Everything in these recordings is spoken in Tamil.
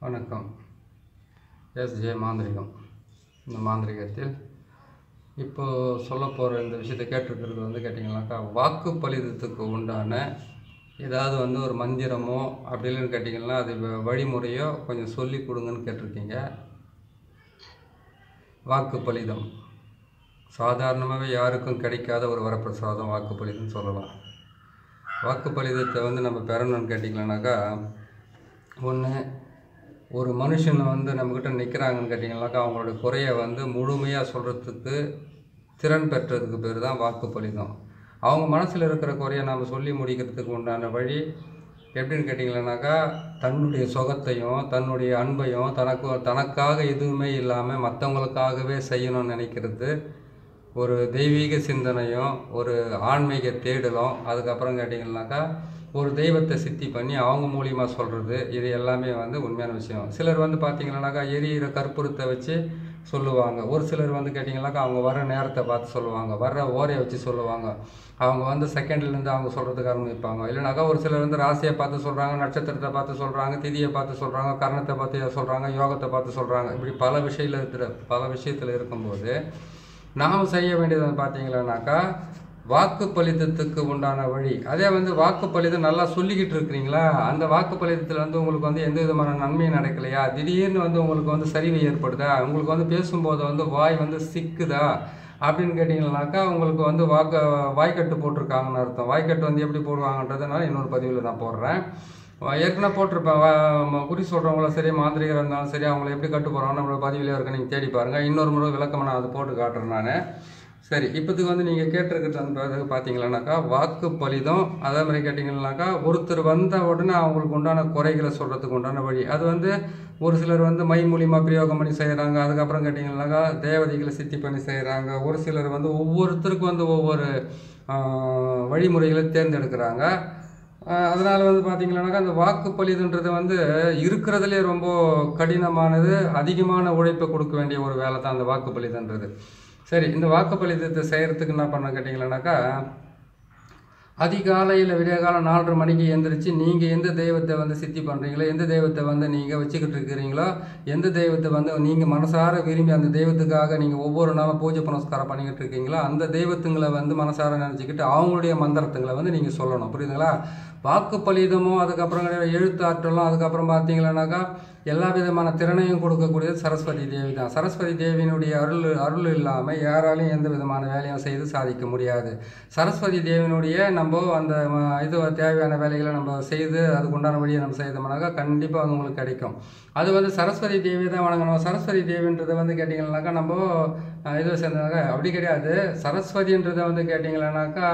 வணக்கம் எஸ்ஜே மாந்திரிகம் இந்த மாந்திரிகத்தில் இப்போ சொல்ல போகிற இந்த விஷயத்தை கேட்டிருக்கிறது வந்து கேட்டிங்கனாக்கா வாக்கு பலிதத்துக்கு உண்டான ஏதாவது வந்து ஒரு மந்திரமோ அப்படி இல்லைன்னு கேட்டிங்கன்னா அது வ- வழிமுறையோ கொஞ்சம் சொல்லி கொடுங்கன்னு கேட்டிருக்கீங்க வாக்கு பலிதம் சாதாரணமாகவே யாருக்கும் கிடைக்காத ஒரு வரப்பிரசாதம் வாக்கு பலிதம்னு சொல்லலாம் வாக்கு பலிதத்தை வந்து நம்ம பெறணும்னு கேட்டிங்களானாக்கா ஒன்று ஒரு மனுஷன் வந்து நம்மக்கிட்ட நிற்கிறாங்கன்னு கேட்டிங்கனாக்கா அவங்களோட குறையை வந்து முழுமையாக சொல்கிறதுக்கு திறன் பெற்றதுக்கு பேர் தான் வாக்கு பலிதம் அவங்க மனசில் இருக்கிற குறையை நாம் சொல்லி முடிக்கிறதுக்கு உண்டான வழி எப்படின்னு கேட்டிங்களானாக்கா தன்னுடைய சுகத்தையும் தன்னுடைய அன்பையும் தனக்கு தனக்காக எதுவுமே இல்லாமல் மற்றவங்களுக்காகவே செய்யணும்னு நினைக்கிறது ஒரு தெய்வீக சிந்தனையும் ஒரு ஆன்மீக தேடலும் அதுக்கப்புறம் கேட்டிங்கன்னாக்கா ஒரு தெய்வத்தை சித்தி பண்ணி அவங்க மூலியமாக சொல்கிறது இது எல்லாமே வந்து உண்மையான விஷயம் சிலர் வந்து பார்த்தீங்கன்னாக்கா எரியிற கற்பூரத்தை வச்சு சொல்லுவாங்க ஒரு சிலர் வந்து கேட்டிங்கனாக்கா அவங்க வர நேரத்தை பார்த்து சொல்லுவாங்க வர்ற ஓரையை வச்சு சொல்லுவாங்க அவங்க வந்து செகண்ட்லேருந்து அவங்க சொல்கிறதுக்கு ஆரம்பிப்பாங்க இல்லைனாக்கா ஒரு சிலர் வந்து ராசியை பார்த்து சொல்கிறாங்க நட்சத்திரத்தை பார்த்து சொல்கிறாங்க திதியை பார்த்து சொல்கிறாங்க கர்ணத்தை பார்த்து சொல்கிறாங்க யோகத்தை பார்த்து சொல்கிறாங்க இப்படி பல விஷயத்தில் இருக்கிற பல விஷயத்தில் இருக்கும்போது நாம் செய்ய வேண்டியது வந்து பார்த்தீங்களானாக்கா வாக்கு பலிதத்துக்கு உண்டான வழி அதே வந்து வாக்கு பலிதம் நல்லா சொல்லிக்கிட்டு இருக்கிறீங்களா அந்த வாக்கு பலிதத்தில் வந்து உங்களுக்கு வந்து எந்த விதமான நன்மையும் நடக்கலையா திடீர்னு வந்து உங்களுக்கு வந்து சரிவு ஏற்படுதா உங்களுக்கு வந்து பேசும்போது வந்து வாய் வந்து சிக்குதா அப்படின்னு கேட்டிங்கனாக்கா உங்களுக்கு வந்து வாக்கு வாய்க்கட்டு போட்டிருக்காங்கன்னு அர்த்தம் வாய்க்கட்டு வந்து எப்படி போடுவாங்கன்றதை நான் இன்னொரு பதிவில் நான் போடுறேன் வா- ஏற்கனவே போட்டிருப்பேன் வா- ம- குறி சொல்கிறவங்களும் சரி மாந்திரிகர் இருந்தாலும் சரி அவங்கள எப்படி கட்டு போகிறாங்க நம்மளோட பதிவில் இருக்க நீங்கள் தேடி பாருங்கள் இன்னொரு முறை விளக்கமாக நான் அதை போட்டு காட்டுறேன் நான் சரி இப்போதுக்கு வந்து நீங்கள் கேட்டிருக்கிறது வந்து பாத்து- பார்த்தீங்களானாக்கா வாக்கு பலிதம் அதே மாதிரி கேட்டிங்கன்னாக்கா ஒருத்தர் வந்த உடனே அவங்களுக்கு உண்டான குறைகளை சொல்கிறதுக்கு உண்டான வழி அது வந்து ஒரு சிலர் வந்து மை மூலியமா பிரயோகம் பண்ணி செய்கிறாங்க அதுக்கப்புறம் கேட்டிங்கன்னாக்கா தேவதைகளை சித்தி பண்ணி செய்கிறாங்க ஒரு சிலர் வந்து ஒவ்வொருத்தருக்கும் வந்து ஒவ்வொரு ஆஹ், வழிமுறைகளை தேர்ந்தெடுக்கிறாங்க ஆஹ் அதனால வந்து பார்த்தீங்கன்னாக்கா அந்த வாக்கு பலிதுன்றது வந்து இருக்கிறதுலே ரொம்ப கடினமானது அதிகமான உழைப்பை கொடுக்க வேண்டிய ஒரு வேலை தான் அந்த வாக்கு பலிதுன்றது சரி இந்த வாக்கு பலிதத்தை செய்கிறதுக்கு என்ன பண்ண கேட்டிங்களானாக்கா அதிகாலையில் விடிய காலம் நாலரை மணிக்கு எந்திரிச்சு நீங்கள் எந்த தெய்வத்தை வந்து சித்தி பண்ணுறீங்களோ எந்த தெய்வத்தை வந்து நீங்கள் வச்சுக்கிட்டு இருக்கிறீங்களோ எந்த தெய்வத்தை வந்து நீங்கள் மனசார விரும்பி அந்த தெய்வத்துக்காக நீங்கள் ஒவ்வொரு நாளும் பூஜை புனஸ்காரம் பண்ணிக்கிட்டு இருக்கீங்களோ அந்த தெய்வத்துங்களை வந்து மனசார நினச்சிக்கிட்டு அவங்களுடைய மந்திரத்துங்களை வந்து நீங்கள் சொல்லணும் புரியுதுங்களா வாக்கு பலிதமும் அதுக்கப்புறம் எழுத்தாற்றலும் அதுக்கப்புறம் பார்த்தீங்களானாக்கா எல்லா விதமான திறனையும் கொடுக்கக்கூடியது சரஸ்வதி தேவி தான் சரஸ்வதி தேவியினுடைய அருள் அருள் இல்லாமல் யாராலையும் எந்த விதமான வேலையும் செய்து சாதிக்க முடியாது சரஸ்வதி தேவியினுடைய நம்ம அந்த ம- இது தேவையான வேலைகளை நம்ம செய்து அதுக்கு உண்டான வழியை நம்ம செய்தோம்னாக்கா கண்டிப்பாக அது உங்களுக்கு கிடைக்கும் அது வந்து சரஸ்வதி தேவி தான் வணங்கணும் சரஸ்வதி தேவின்றதை வந்து கேட்டிங்கன்னாக்கா நம்ம அஹ், இது சேர்ந்தாங்க அப்படி கிடையாது சரஸ்வதின்றதை வந்து கேட்டிங்களானாக்கா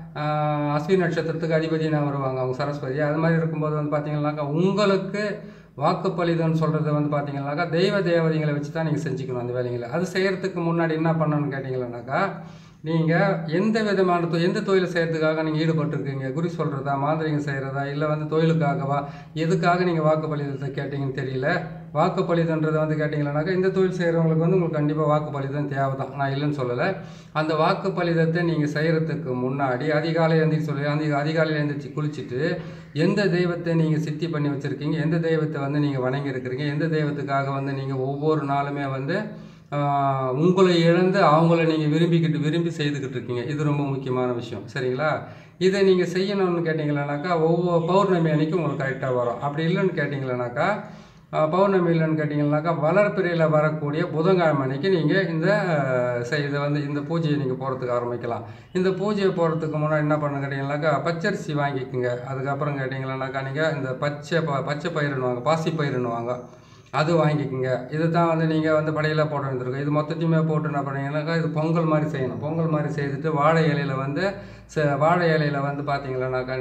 ஆஹ் அஸ்வினி நட்சத்திரத்துக்கு அதிபதினா வருவாங்க அவங்க சரஸ்வதி அது மாதிரி இருக்கும்போது வந்து பார்த்தீங்கன்னாக்கா உங்களுக்கு வாக்குப்பளிதம்னு சொல்கிறது வந்து பார்த்தீங்கன்னாக்கா தெய்வ தேவதைகளை வச்சு தான் நீங்கள் செஞ்சுக்கணும் அந்த வேலைங்களை அது செய்கிறதுக்கு முன்னாடி என்ன பண்ணணும்னு கேட்டிங்கன்னாக்கா நீங்கள் எந்த விதமான தொ- எந்த தொழில் செய்கிறதுக்காக நீங்கள் ஈடுபட்டிருக்கீங்க குறி சொல்கிறதா மாந்திரிகம் செய்கிறதா இல்லை வந்து தொழிலுக்காகவா எதுக்காக நீங்கள் வாக்குப்பளிதத்தை கேட்டிங்கன்னு தெரியல வாக்குப்பளிதன்றதை வந்து கேட்டிங்கன்னாக்கா இந்த தொழில் செய்கிறவங்களுக்கு வந்து உங்களுக்கு கண்டிப்பாக வாக்குப்பளிதம் தேவை தான் நான் இல்லைன்னு சொல்லலை அந்த வாக்குப்பளிதத்தை நீங்கள் செய்கிறதுக்கு முன்னாடி அதிகாலை எழுந்திரிச்சு சொல்லி அந்த அதிகாலையில் எழுந்திரிச்சு குளிச்சுட்டு எந்த தெய்வத்தை நீங்கள் சித்தி பண்ணி வச்சுருக்கீங்க எந்த தெய்வத்தை வந்து நீங்கள் வணங்கி இருக்கிறீங்க எந்த தெய்வத்துக்காக வந்து நீங்கள் ஒவ்வொரு நாளுமே வந்து ஆஹ், உங்களை இழந்து அவங்கள நீங்கள் விரும்பிக்கிட்டு விரும்பி செய்துக்கிட்டு இருக்கீங்க இது ரொம்ப முக்கியமான விஷயம் சரிங்களா இதை நீங்கள் செய்யணும்னு கேட்டிங்களானாக்கா ஒவ்வொரு பௌர்ணமி அன்னைக்கு உங்களுக்கு கரெக்டாக வரும் அப்படி இல்லைன்னு கேட்டிங்களானாக்கா ஆஹ், பௌர்ணமி இல்லைன்னு கேட்டிங்கன்னாக்கா வளர்ப்பிறையில் வரக்கூடிய புதன்கிழமை அன்னைக்கு நீங்கள் இந்த ஆஹ், செய்- இதை வந்து இந்த பூஜையை நீங்கள் போகிறதுக்கு ஆரம்பிக்கலாம் இந்த பூஜையை போகிறதுக்கு முன்னாடி என்ன பண்ண கேட்டிங்கனாக்கா பச்சரிசி வாங்கிக்கோங்க அதுக்கப்புறம் கேட்டிங்களானாக்கா நீங்கள் இந்த பச்சை ப பச்சை பயிருன்னுவாங்க பாசி பயிருன்னுவாங்க அது வாங்கிக்கோங்க இது தான் வந்து நீங்கள் வந்து படையில் போட வேண்டியிருக்கும் இது மொத்தத்தையுமே போட்டு என்ன பண்ணீங்கன்னாக்கா இது பொங்கல் மாதிரி செய்யணும் பொங்கல் மாதிரி செய்துட்டு வாழை இலையில் வந்து ச- வாழை இலையில் வந்து பார்த்தீங்களானாக்கா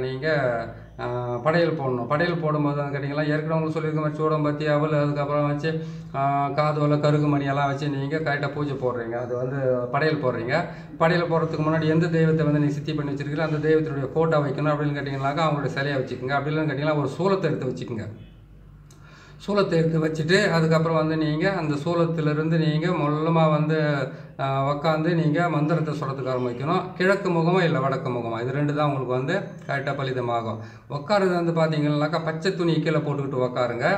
நீங்கள் படையல் போடணும் படையல் போடும்போது வந்து கேட்டிங்களா ஏற்கனவே உங்களுக்கு சொல்லியிருக்க மாதிரி சூடம்பத்தி அவல் அதுக்கப்புறம் வச்சு காதோல கருகு மணி எல்லாம் வச்சு நீங்கள் கரெக்டாக பூஜை போடுறீங்க அது வந்து படையல் போடுறீங்க படையல் போடுறதுக்கு முன்னாடி எந்த தெய்வத்தை வந்து நீங்கள் சித்தி பண்ணி வச்சிருக்கீங்களோ அந்த தெய்வத்தினுடைய ஃபோட்டோ வைக்கணும் அப்படின்னு கேட்டிங்கனாக்கா அவங்களுடைய சிலையை வச்சுக்கோங்க அப்படி இல்லைன்னு கேட்டிங்கன்னா ஒரு சூலத்தை எடுத்து வச்சுக்கோங்க சூலத்தை எடுத்து வச்சுட்டு அதுக்கப்புறம் வந்து நீங்கள் அந்த சூலத்திலிருந்து நீங்கள் மொல்லமாக வந்து உக்காந்து நீங்கள் மந்திரத்தை சொல்கிறதுக்கு ஆரம்பிக்கணும் கிழக்கு முகமா இல்லை வடக்கு முகமா இது ரெண்டு தான் உங்களுக்கு வந்து கரெக்டாக பலிதமாகும் உட்காருறது வந்து பார்த்தீங்கன்னாக்கா பச்சை துணி கீழே போட்டுக்கிட்டு உக்காருங்க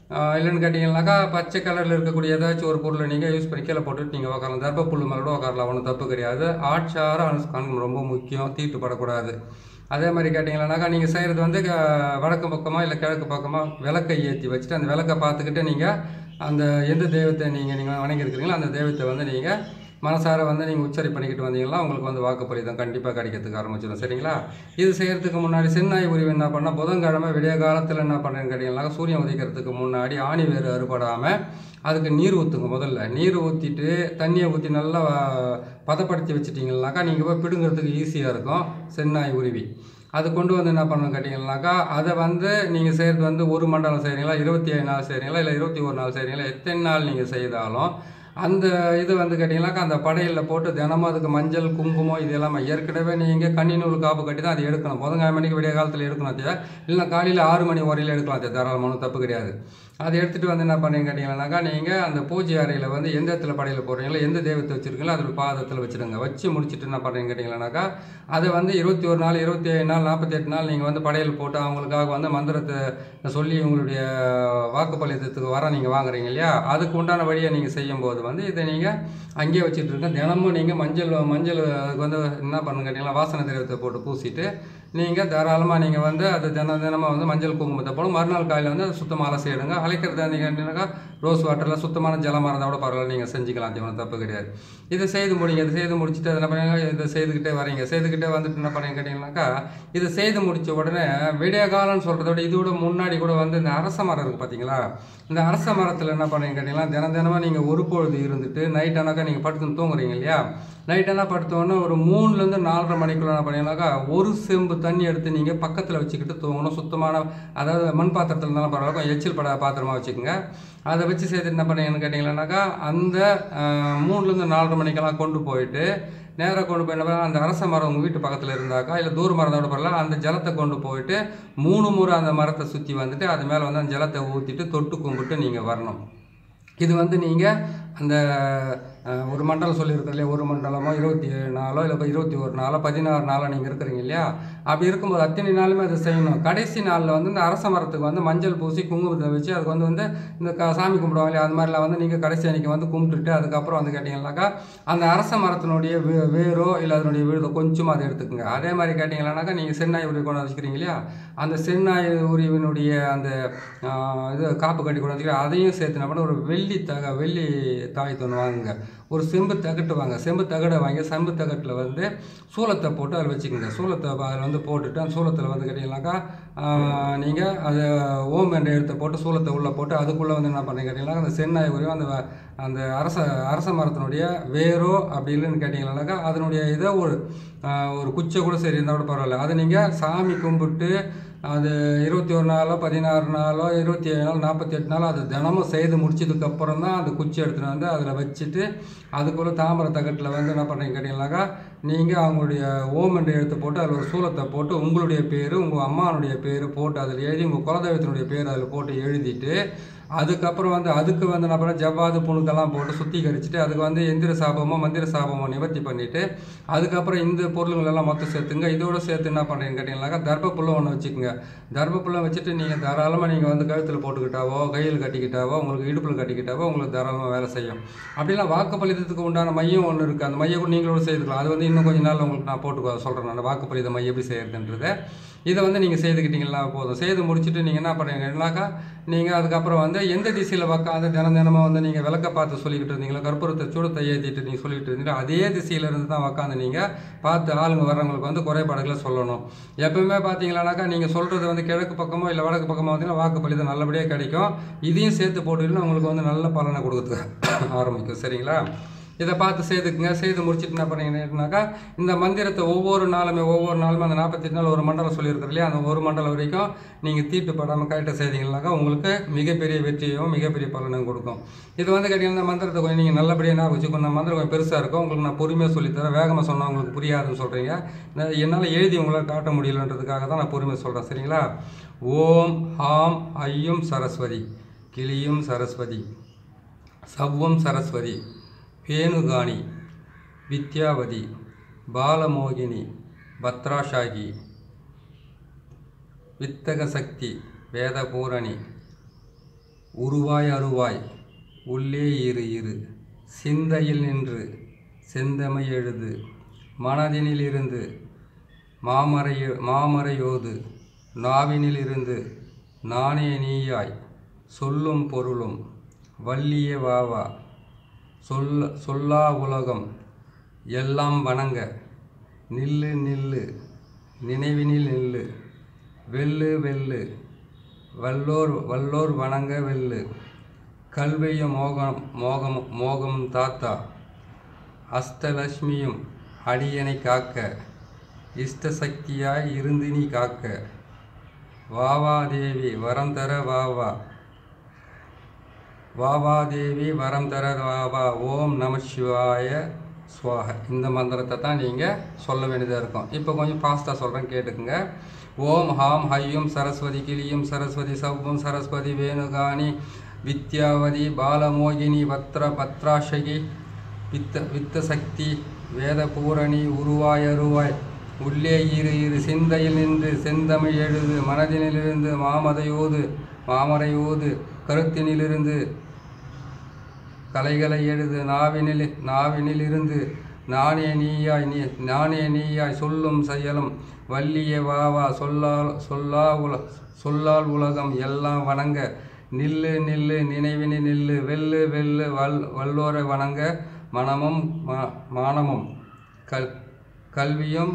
ஆஹ் இல்லைன்னு கேட்டிங்கன்னாக்கா பச்சை கலரில் இருக்கக்கூடிய ஏதாச்சும் ஒரு பொருளை நீங்கள் யூஸ் பண்ணி கீழே போட்டுட்டு நீங்கள் உட்காரலாம் தர்ப்ப புல் மேலே கூட உட்காரலாம் ஒன்றும் தப்பு கிடையாது ஆட்சார அனுஷ்கானம் ரொம்ப முக்கியம் தீட்டுப்படக்கூடாது அதே மாதிரி கேட்டிங்கன்னாக்கா நீங்கள் செய்கிறது வந்து க- வடக்கு பக்கமாக இல்லை கிழக்கு பக்கமாக விளக்கை ஏற்றி வச்சுட்டு அந்த விளக்கை பார்த்துக்கிட்டு நீங்கள் அந்த எந்த தெய்வத்தை நீங்கள் நீங்கள் வணங்கியிருக்கிறீங்களோ அந்த தெய்வத்தை வந்து நீங்கள் மனசார வந்து நீங்கள் உச்சரி பண்ணிக்கிட்டு வந்தீங்கன்னா உங்களுக்கு வந்து வாக்குப்பளிதம் கண்டிப்பாக கிடைக்கிறதுக்கு ஆரம்பிச்சிடும் சரிங்களா இது செய்கிறதுக்கு முன்னாடி சென்னாய் உரிவு என்ன பண்ணால் புதன்கிழமை விடிய காலத்தில் என்ன பண்ணுறேன்னு கேட்டிங்கன்னா சூரியன் உதிக்கிறதுக்கு முன்னாடி ஆணி வேறு அறுபடாமல் அதுக்கு நீர் ஊற்றுங்க முதல்ல நீர் ஊற்றிட்டு தண்ணியை ஊற்றி நல்லா வ- பதப்படுத்தி வச்சிட்டிங்கனாக்கா நீங்கள் போய் பிடுங்கிறதுக்கு ஈஸியாக இருக்கும் சென்னாய் உருவி அது கொண்டு வந்து என்ன பண்ணணும் கேட்டிங்கன்னாக்கா அதை வந்து நீங்கள் செய்கிறது வந்து ஒரு மண்டலம் செய்கிறீங்களா இருபத்தி ஏழு நாள் செய்கிறீங்களா இல்லை இருபத்தி ஒரு நாள் செய்கிறீங்களா எத்தனை நாள் நீங்கள் செய்தாலும் அந்த இது வந்து கேட்டிங்கனாக்கா அந்த படையலில் போட்டு தினமும் அதுக்கு மஞ்சள் குங்குமம் இது எல்லாமே ஏற்கனவே நீங்கள் கண்ணி நூல் காப்பு கட்டி தான் அதை எடுக்கணும் புதன்கிழமை மணிக்கு விடிய காலத்தில் எடுக்கணும் அது இல்லைன்னா காலையில் ஆறு மணி வரையில் எடுக்கலாம் அது தாராளமான ஒண்ணும் தப்பு கிடையாது அதை எடுத்துகிட்டு வந்து என்ன பண்ணீங்க கேட்டிங்கன்னாக்கா நீங்கள் அந்த பூஜை அறையில் வந்து எந்த இடத்துல படையில் போடுறீங்களோ எந்த தெய்வத்தை வச்சுருக்கீங்களோ அதோட பாதத்தில் வச்சுருங்க வச்சு முடிச்சுட்டு என்ன பண்ணுறீங்க கேட்டிங்கன்னாக்கா அதை வந்து இருபத்தி ஒரு நாள் இருபத்தி ஏழு நாள் நாற்பத்தெட்டு நாள் நீங்கள் வந்து படையல் போட்டு அவங்களுக்காக வந்து மந்திரத்தை சொல்லி உங்களுடைய வாக்குப்பளித்தத்துக்கு வர நீங்கள் வாங்குறீங்க இல்லையா அதுக்கு உண்டான வழியை நீங்கள் செய்யும்போது வந்து இதை நீங்கள் அங்கேயே வச்சுட்டு இருக்க தினமும் நீங்கள் மஞ்சள் மஞ்சள் அதுக்கு வந்து என்ன பண்ணுங்க கேட்டிங்கன்னா வாசனை திரவத்தை போட்டு பூசிட்டு நீங்கள் தாராளமாக நீங்கள் வந்து அது தினம் தினமாக வந்து மஞ்சள் குங்குமத்தை போடும் மறுநாள் காலையில் வந்து அதை சுத்தமாக அலசி எடுங்க அழைக்கிறது நீங்கள் கேட்டீங்கன்னாக்கா ரோஸ் வாட்டரில் சுத்தமான ஜலமாக இருந்தால் கூட பரவாயில்ல நீங்கள் செஞ்சுக்கலாம் அது ஒன்றும் தப்பு கிடையாது இதை செய்து முடிங்க இதை செய்து முடிச்சுட்டு அதை என்ன பண்ணுங்க இதை செய்துக்கிட்டே வரீங்க செய்துக்கிட்டே வந்துட்டு என்ன பண்ணுங்க கேட்டிங்கன்னாக்கா இதை செய்து முடிச்ச உடனே விடிய காலம்னு சொல்கிறத விட இதோட முன்னாடி கூட வந்து இந்த அரச மரம் இருக்குது பார்த்தீங்களா இந்த அரச மரத்தில் என்ன பண்ணுறீங்க கேட்டிங்கன்னா தினம் தினமாக நீங்கள் ஒரு பொழுது இருந்துட்டு நைட் ஆனாக்கா நீங்கள் படுத்து தூங்குறீங்க இல்லையா நைட் ஆனால் படுத்தோன்னே ஒரு மூணுலேருந்து நாலரை மணிக்குள்ள என்ன பண்ணீங்கன்னாக்கா ஒரு செம்பு தண்ணி எடுத்து நீங்கள் பக்கத்தில் வச்சுக்கிட்டு தூங்கணும் சுத்தமான அதாவது மண் பாத்திரத்தில் இருந்தாலும் பரவாயில்ல கொஞ்சம் எச்சில் பட பாத்திரமா வச்சுக்கோங்க அதை வச்சு சேர்த்து என்ன பண்ணீங்கன்னு கேட்டிங்கன்னாக்கா அந்த ஆஹ், மூணுலேருந்து நாலரை மணிக்கெல்லாம் கொண்டு போயிட்டு நேராக கொண்டு போய் என்ன பண்ணலாம், அந்த அரச மரம் உங்கள் வீட்டு பக்கத்தில் இருந்தாக்கா இல்லை தூர மரம் கூட பரவாயில்ல அந்த ஜலத்தை கொண்டு போயிட்டு மூணு முறை அந்த மரத்தை சுற்றி வந்துட்டு அது மேலே வந்து அந்த ஜலத்தை ஊற்றிட்டு தொட்டு கும்பிட்டு நீங்கள் வரணும் இது வந்து நீங்கள் அந்த அஹ், ஒரு மண்டலம் சொல்லியிருக்கோம் இல்லையா ஒரு மண்டலமோ இருபத்தி ஏழு நாளோ இல்லை இருபத்தி ஒரு நாளோ பதினாறு நாளோ நீங்கள் இருக்கிறீங்க இல்லையா அப்படி இருக்கும்போது அத்தனை நாளுமே அதை செய்யணும் கடைசி நாளில் வந்து இந்த அரச மரத்துக்கு வந்து மஞ்சள் பூசி குங்குமத்தை வச்சு அதுக்கு வந்து வந்து இந்த க- சாமி கும்பிடுவாங்க இல்லையா அது மாதிரிலாம் வந்து நீங்கள் கடைசி அன்னைக்கு வந்து கும்பிட்டுட்டு அதுக்கப்புறம் வந்து கேட்டிங்கன்னாக்கா அந்த அரச மரத்தினுடைய வே வேரோ இல்லை அதனுடைய விழுதோ கொஞ்சமாக அதை எடுத்துக்கோங்க அதே மாதிரி கேட்டிங்கன்னாக்கா நீங்கள் சென்னாய் உருவி கொண்டு வச்சுக்கிறீங்க இல்லையா அந்த சென்னாய் உரிவினுடைய அந்த ஆஹ், இது காப்பு கட்டி கொண்டு வச்சுக்கிறேன் அதையும் சேர்த்து என்ன பண்ண ஒரு வெள்ளி தக வெள்ளி தாய் தோணு வாங்குங்க ஒரு செம்பு தகட்டு வாங்க செம்பு தகடை வாங்கி செம்பு தகட்டில் வந்து சூளத்தை போட்டு அதில் வச்சுக்கோங்க சூளத்தை அதில் வந்து போட்டுட்டு அந்த சூளத்தில் வந்து கேட்டிங்கனாக்கா நீங்கள் அதை ஓம் என்ற எழுத்தை போட்டு சூளத்தை உள்ளே போட்டு அதுக்குள்ளே வந்து என்ன பண்ணீங்க கேட்டிங்கன்னா அந்த சென்னாய் உரியும் அந்த வ- அந்த அரச அரச மரத்தினுடைய வேரோ அப்படி இல்லைன்னு கேட்டிங்கன்னாக்கா அதனுடைய இதை ஒரு ஆஹ், ஒரு குச்சை கூட சரி இருந்தால் கூட பரவாயில்ல அதை நீங்கள் சாமி கும்பிட்டு அது இருபத்தி ஒரு நாளோ பதினாறு நாளோ இருபத்தி ஏழு நாள் நாற்பத்தி எட்டு நாளோ அது தினமும் செய்து முடிச்சதுக்கு அப்புறம் தான் அந்த குச்சி எடுத்துகிட்டு வந்து அதில் வச்சுட்டு அதுக்குள்ளே தாமரை தகட்டில் வந்து என்ன பண்ணுறீங்க கேட்டிங்கனாக்கா நீங்கள் அவங்களுடைய ஓம் என்ற எழுத்தை போட்டு அதில் ஒரு சூலத்தை போட்டு உங்களுடைய பேர் உங்கள் அம்மானுடைய பேர் போட்டு அதில் எழுதி உங்கள் குலதெய்வத்தினுடைய பேர் அதில் போட்டு எழுதிட்டு அதுக்கப்புறம் வந்து அதுக்கு வந்து என்ன பண்ண ஜவ்வாது புணுக்கெல்லாம் போட்டு சுத்திகரிச்சுட்டு அதுக்கு வந்து எந்திர சாபமோ மந்திர சாபமோ நிவர்த்தி பண்ணிட்டு அதுக்கப்புறம் இந்த பொருளுங்கள் எல்லாம் மொத்தம் சேர்த்துங்க இதோட சேர்த்து என்ன பண்ணுறீங்க கேட்டிங்கனாக்கா தர்ப்பப்புல்லம் ஒன்று வச்சுக்கோங்க தர்ப்பப்புல்லம் வச்சுட்டு நீங்கள் தாராளமாக நீங்கள் வந்து கழுத்தில் போட்டுக்கிட்டாவோ கையில் கட்டிக்கிட்டாவோ உங்களுக்கு இடுப்பில் கட்டிக்கிட்டாவோ உங்களுக்கு தாராளமாக வேலை செய்யும் அப்படிலாம் வாக்குப்பளித்தத்துக்கு உண்டான மையம் ஒன்று இருக்குது அந்த மையம் கூட நீங்களோட செய்துக்கலாம் அது வந்து இன்னும் கொஞ்ச நாள் உங்களுக்கு நான் போட்டு சொல்கிறேன் நான் வாக்குப்பளித்த மையம் எப்படி செய்யறதுன்றதை இதை வந்து நீங்கள் செய்துக்கிட்டீங்களா போதும் செய்து முடிச்சுட்டு நீங்கள் என்ன பண்ணுறீங்கன்னாக்கா நீங்கள் அதுக்கப்புறம் வந்து எந்த திசையில் உட்காந்து தினம் தினமும் வந்து நீங்கள் விளக்க பார்த்து சொல்லிக்கிட்டு இருந்தீங்களோ கற்பூரத்தை சூடத்தை ஏற்றிட்டு நீங்கள் சொல்லிக்கிட்டு இருந்தீங்களோ அதே திசையில இருந்து தான் உட்காந்து நீங்கள் பார்த்து ஆளுங்க வர்றவங்களுக்கு வந்து குறைபாடுகளை சொல்லணும் எப்பவுமே பார்த்தீங்களானாக்கா நீங்கள் சொல்கிறது வந்து கிழக்கு பக்கமோ இல்லை வடக்கு பக்கமோ பார்த்தீங்கன்னா வாக்குப்பளிதம் நல்லபடியாக கிடைக்கும் இதையும் சேர்த்து போட்டுக்கிட்டு உங்களுக்கு வந்து நல்ல பலனை கொடுக்குறதுக்கு ஆரம்பிக்கும் சரிங்களா இதை பார்த்து செய்துக்குங்க செய்து முடிச்சுட்டு என்ன பண்ணீங்கன்னாக்கா இந்த மந்திரத்தை ஒவ்வொரு நாளுமே ஒவ்வொரு நாளுமே அந்த நாற்பத்தெட்டு நாள் ஒரு மண்டலம் சொல்லியிருக்கிறோம் இல்லையா அந்த ஒரு மண்டலம் வரைக்கும் நீங்கள் தீட்டுப்படாமல் கரெக்டாக செய்தீங்கன்னாக்கா உங்களுக்கு மிகப்பெரிய வெற்றியும் மிகப்பெரிய பலனும் கொடுக்கும் இது வந்து கேட்டிங்கன்னா இந்த மந்திரத்தை கொஞ்சம் நீங்கள் நல்லபடியாக ஞாபகம் வச்சுக்கணும் இந்த மந்திரம் கொஞ்சம் பெருசாக இருக்கும் உங்களுக்கு நான் பொறுமையாக சொல்லித்தரேன் வேகமாக சொன்னால் உங்களுக்கு புரியாதுன்னு சொல்கிறீங்க நான் என்னால் எழுதி உங்களால் காட்ட முடியலன்றதுக்காக தான் நான் பொறுமையாக சொல்கிறேன் சரிங்களா ஓம் ஆம் ஐயும் சரஸ்வதி கிளியும் சரஸ்வதி சவ்வம் சரஸ்வதி பேணுகாணி வித்யாவதி பாலமோகினி பத்ராஷாகி வித்தக சக்தி வேதபூரணி உருவாய் அருவாய் உள்ளே இரு இரு சிந்தையில் நின்று செந்தமை எழுது மனதினில் இருந்து மாமரை மாமரையோது நாவினில் இருந்து நானே நீயாய் சொல்லும் பொருளும் வள்ளிய வாவா சொல்ல சொல்லா உலகம் எல்லாம் வணங்க நில்லு நில்லு நினைவினில் நில்லு வெல்லு வெல்லு வல்லோர் வல்லோர் வணங்க வெல்லு கல்வியும் மோகம் மோகம் மோகம் தாத்தா அஷ்டலட்சுமியும் அடியனை காக்க இஷ்ட சக்தியாய் இருந்து நீ காக்க வாவாதேவி வரம் தர வாவா வாவாதேவி வரம் தர வாவா ஓம் நம சிவாய ஸ்வாக இந்த மந்திரத்தை தான் நீங்கள் சொல்ல வேண்டியதாக இருக்கும் இப்போ கொஞ்சம் ஃபாஸ்ட்டாக சொல்கிறேன் கேட்டுக்குங்க ஓம் ஹாம் ஹையும் சரஸ்வதி கிளியும் சரஸ்வதி சவ்வும் சரஸ்வதி வேணுகானி வித்யாவதி பாலமோகினி வத்ர பத்ராஷகி வித்த வித்த சக்தி வேத பூரணி உருவாய் அருவாய் உள்ளே இரு இரு சிந்தையில் நின்று செந்தமிழ் எழுது மனதினிலிருந்து மாமதையோது மாமரையோது கருத்தினிலிருந்து கலைகளை எழுது நாவினில் நாவினிலிருந்து நானே நீயாய் நீ நானே நீயாய் சொல்லும் செயலும் வள்ளிய வாவா சொல்லால் சொல்லா உல சொல்லால் உலகம் எல்லாம் வணங்க நில்லு நில்லு நினைவினி நில்லு வெல்லு வெல்லு வல் வல்லோரை வணங்க மனமும் மா- மானமும் கல் கல்வியும்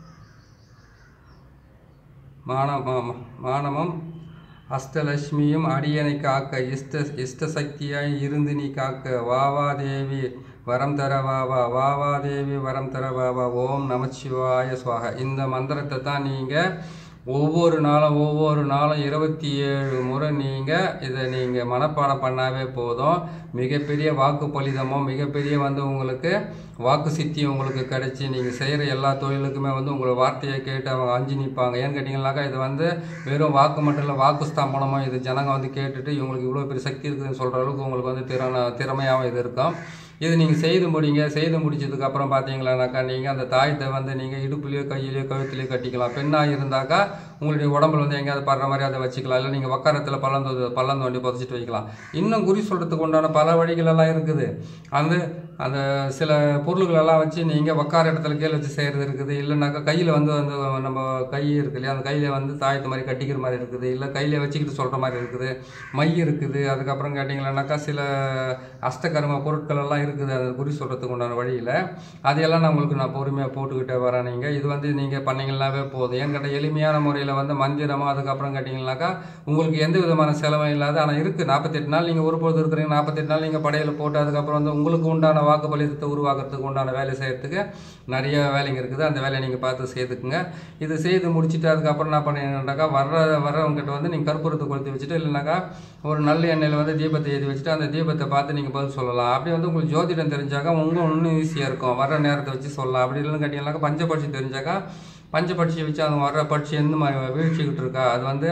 மான மா- மானமும் அஷ்டலட்சுமியும் அடியனை காக்க இஷ்ட இஷ்ட சக்தியாய் இருந்து நீ காக்க வாவா தேவி வரம் தர வாவா வாவா தேவி வரம் தர வாவா ஓம் நமச்சிவாய சுவாக இந்த மந்திரத்தை தான் நீங்கள் ஒவ்வொரு நாளும் ஒவ்வொரு நாளும் இருபத்தி ஏழு முறை நீங்கள் இதை நீங்கள் மனப்பாடம் பண்ணாவே போதும் மிகப்பெரிய வாக்கு பலிதமும் மிகப்பெரிய வந்து உங்களுக்கு வாக்கு சித்தி உங்களுக்கு கிடைச்சி நீங்கள் செய்கிற எல்லா தொழிலுக்குமே வந்து உங்களை வார்த்தையை கேட்டு அவங்க அஞ்சு நிற்பாங்க ஏன்னு கேட்டிங்கனாக்கா இது வந்து வெறும் வாக்கு மட்டும் இல்லை வாக்கு ஸ்தாபனமும் இது ஜனங்க வந்து கேட்டுட்டு இவங்களுக்கு இவ்வளோ பெரிய சக்தி இருக்குதுன்னு சொல்கிற அளவுக்கு உங்களுக்கு வந்து திறன திறமையாகவும் இது இருக்கும் இது நீங்கள் செய்து முடிங்க செய்து முடிச்சதுக்கு அப்புறம் பார்த்தீங்களானாக்கா நீங்கள் அந்த தாயத்தை வந்து நீங்கள் இடுப்புலையோ கையிலையோ கழுத்துலையோ கட்டிக்கலாம் பெண்ணாக இருந்தாக்கா உங்களுடைய உடம்புல வந்து எங்கேயாவது படுற மாதிரி அதை வச்சுக்கலாம் இல்லை நீங்கள் உக்காரத்தில் பள்ளம் தோ பள்ளம் தோண்டி புதைச்சிட்டு வைக்கலாம் இன்னும் குறி சொல்கிறதுக்கு உண்டான பல வழிகள் எல்லாம் இருக்குது அந்த அந்த சில பொருள்கள் எல்லாம் வச்சு நீங்கள் உக்கார இடத்துல கீழே வச்சு செய்கிறது இருக்குது இல்லைனாக்கா கையில் வந்து வந்து நம்ம கை இருக்கு இல்லையா அந்த கையில் வந்து தாயத்து மாதிரி கட்டிக்கிற மாதிரி இருக்குது இல்லை கையில் வச்சுக்கிட்டு சொல்கிற மாதிரி இருக்குது மை இருக்குது அதுக்கப்புறம் கேட்டிங்களானாக்கா சில அஷ்டகர்ம பொருட்கள் எல்லாம் இருக்குது அது குறி சொல்கிறதுக்கு உண்டான வழியில் அதையெல்லாம் நான் உங்களுக்கு நான் பொறுமையாக போட்டுக்கிட்டே வரேன் நீங்கள் இது வந்து நீங்கள் பண்ணீங்கன்னாவே போதும் என்கிட்ட எளிமையான முறையில் வந்து மந்திரமும் அதுக்கப்புறம் கேட்டிங்கனாக்கா உங்களுக்கு எந்த விதமான செலவும் இல்லாத ஆனால் இருக்குது நாற்பத்தெட்டு நாள் நீங்கள் ஒரு பொழுது இருக்கிறீங்க நாற்பத்தெட்டு நாள் நீங்கள் படையில் போட்டு அதுக்கப்புறம் வந்து உங்களுக்கு உண்டான வாக்கு பலிதத்தை உருவாக்குறதுக்கு உண்டான வேலை செய்யறதுக்கு நிறைய வேலைங்க இருக்குது அந்த வேலையை நீங்கள் பார்த்து செய்துக்குங்க இது செய்து முடிச்சுட்டு அதுக்கப்புறம் என்ன பண்ணீங்கன்னாக்கா வர்ற வர்றவங்ககிட்ட வந்து நீங்கள் கற்பூரத்தை கொளுத்தி வச்சுட்டு இல்லைனாக்கா ஒரு நல்ல எண்ணெயில் வந்து தீபத்தை ஏற்றி வச்சுட்டு அந்த தீபத்தை பார்த்து நீங்கள் பதில் சொல்லலாம் அப்படி வந்து உங்களுக்கு ஜோதிடம் தெரிஞ்சாக்கா உங்களுக்கு இன்னும் ஈஸியாக இருக்கும் வர்ற நேரத்தை வச்சு சொல்லலாம் அப்படி இல்லைன்னு கேட்டிங்கனாக்கா பஞ்சபட்சி தெரிஞ்சாக்கா பஞ்சபட்சியை வச்சு அந்த வர்ற பட்சி எந்த மாதிரி வீழ்ச்சிக்கிட்டு இருக்கா அது வந்து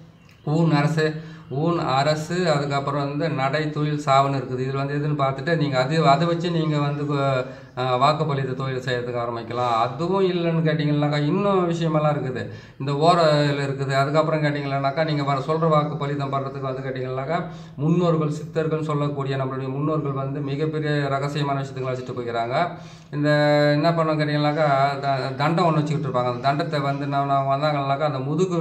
ஊன் அரசு ஊன் அரசு அதுக்கப்புறம் வந்து நடை தொழில் சாவன்னு இருக்குது இதில் வந்து எதுன்னு பார்த்துட்டு நீங்கள் அது அதை வச்சு நீங்கள் வந்து அஹ், வாக்குப்பளித்த தொழில் செய்யறதுக்கு ஆரம்பிக்கலாம் அதுவும் இல்லைன்னு கேட்டிங்கன்னாக்கா இன்னும் விஷயமெல்லாம் இருக்குது இந்த ஓரையில் இருக்குது அதுக்கப்புறம் கேட்டிங்கன்னாக்கா நீங்கள் வர சொல்கிற வாக்கு பலிதம் பண்ணுறதுக்கு வந்து கேட்டிங்கன்னாக்கா முன்னோர்கள் சித்தர்கள் சொல்லக்கூடிய நம்மளுடைய முன்னோர்கள் வந்து மிகப்பெரிய ரகசியமான விஷயத்துங்களை வச்சுட்டு போய்க்கிறாங்க இந்த என்ன பண்ணோம் கேட்டிங்கன்னாக்கா த- தண்டம் ஒன்று வச்சுக்கிட்டு இருப்பாங்க அந்த தண்டத்தை வந்து நான் நான் வந்தாங்கன்னாக்கா அந்த முதுகு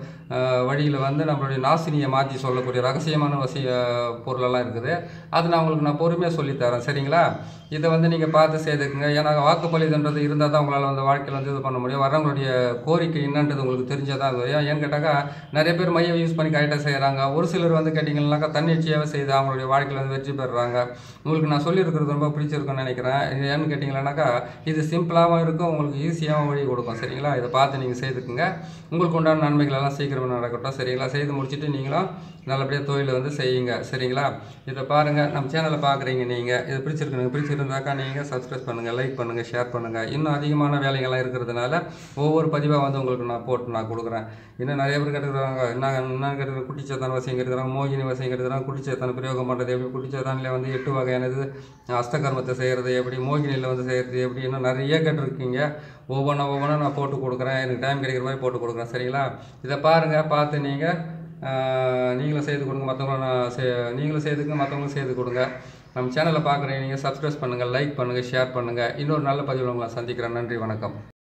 வழியில் வந்து நம்மளுடைய நாசினியை மாற்றி சொல்லக்கூடிய ரகசியமான வசிய பொருளெல்லாம் இருக்குது அது நான் உங்களுக்கு நான் பொறுமையாக சொல்லித்தரேன் சரிங்களா இதை வந்து நீங்கள் பார்த்து செய்துக்குங்க ஏன்னா வாக்குப்பளிதன்றது இருந்தால் தான் உங்களால் வந்து வாழ்க்கையில் வந்து இது பண்ண முடியும் வரவங்களுடைய கோரிக்கை என்னன்றது உங்களுக்கு தெரிஞ்சதான் அது ஏன் ஏன்னு கேட்டாக்கா நிறைய பேர் மையை யூஸ் பண்ணி கரெக்டாக செய்கிறாங்க ஒரு சிலர் வந்து கேட்டிங்கன்னாக்கா தன்னிச்சையாகவே செய்து அவங்களுடைய வாழ்க்கையில் வந்து வெற்றி பெறுறாங்க உங்களுக்கு நான் சொல்லியிருக்கிறது ரொம்ப பிடிச்சிருக்குன்னு நினைக்கிறேன் இது ஏன்னு கேட்டிங்கன்னாக்கா இது சிம்பிளாகவும் இருக்கும் உங்களுக்கு ஈஸியாகவும் வழி கொடுக்கும் சரிங்களா இதை பார்த்து நீங்கள் செய்துக்குங்க உங்களுக்கு உண்டான நன்மைகள் எல்லாம் சீக்கிரமாக நடக்கட்டும் சரிங்களா செய்து முடிச்சுட்டு நீங்களும் நல்லபடியாக தொழிலை வந்து செய்யுங்க சரிங்களா இதை பாருங்கள் நம்ம சேனலை பார்க்குறீங்க நீங்கள் இது பிடிச்சிருக்கு நீங்கள் பிடிச்சிருந்தாக்கா நீங்கள் சப்ஸ்கிரைப் பண்ணுங்கள் லைக் பண்ணுங்கள் ஷேர் பண்ணுங்கள் இன்னும் அதிகமான வேலைகள்லாம் இருக்கிறதுனால ஒவ்வொரு பதிவாக வந்து உங்களுக்கு நான் போட்டு நான் கொடுக்குறேன் இன்னும் நிறைய பேர் கேட்டுக்கிறாங்க என்ன என்ன கேட்டுக்கிற குட்டிச்சேத்தான வசியம் கேட்டுக்கிறாங்க மோகினி வசியம் கேட்டுக்கிறாங்க குட்டிச்சேத்தான பிரயோகம் பண்ணுறது எப்படி குட்டிச்சேத்தானில் வந்து எட்டு வகையானது அஸ்தகர்மத்தை செய்கிறது எப்படி மோகினியில் வந்து செய்கிறது எப்படி இன்னும் நிறைய கேட்டிருக்கீங்க ஒவ்வொன்றா ஒவ்வொன்றா நான் போட்டு கொடுக்குறேன் எனக்கு டைம் கிடைக்கிற மாதிரி போட்டு கொடுக்குறேன் சரிங்களா இதை பாருங்கள் பார்த்து நீங்கள் ஆஹ் நீங்களும் செய்து கொடுங்க மற்றவங்களும் நான் செ நீங்களும் செய்துங்க மற்றவங்களும் செய்து கொடுங்க நம்ம சேனலை பார்க்குறீங்க நீங்கள் சப்ஸ்கிரைப் பண்ணுங்கள் லைக் பண்ணுங்கள் ஷேர் பண்ணுங்கள் இன்னொரு நல்ல பதிவில் உங்களை சந்திக்கிறேன் நன்றி வணக்கம்